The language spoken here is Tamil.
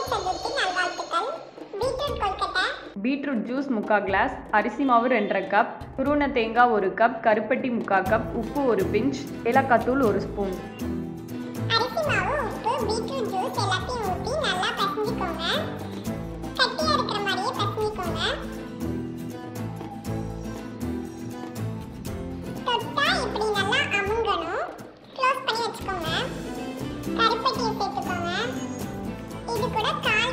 சதுர்த்தி நல்வாழ்த்துக்கள் பீட்ரூட் கொல்கட்டை பீட்ரூட் ஜூஸ் முக்கா கிளாஸ் அரிசி மாவு ரெண்டரை கப் துருவன தேங்காய் ஒரு கப் கருப்பட்டி முக்கா கப் உப்பு ஒரு பிஞ்ச் ஏலக்காத்தூள் ஒரு ஸ்பூன் அரிசி மாவு உப்பு பீட்ரூட் ஜூஸ் எல்லாத்தையும் ஊற்றி நல்லா பசஞ்சிக்கோங்க கட்டியாக இருக்கிற மாதிரியே பசஞ்சிக்கோங்க தொட்டா இப்படி நல்லா அமுங்கணும் க்ளோஸ் பண்ணி வச்சுக்கோங்க கருப்பட்டியை சேர்த்துக்கோங்க இது கூட கால்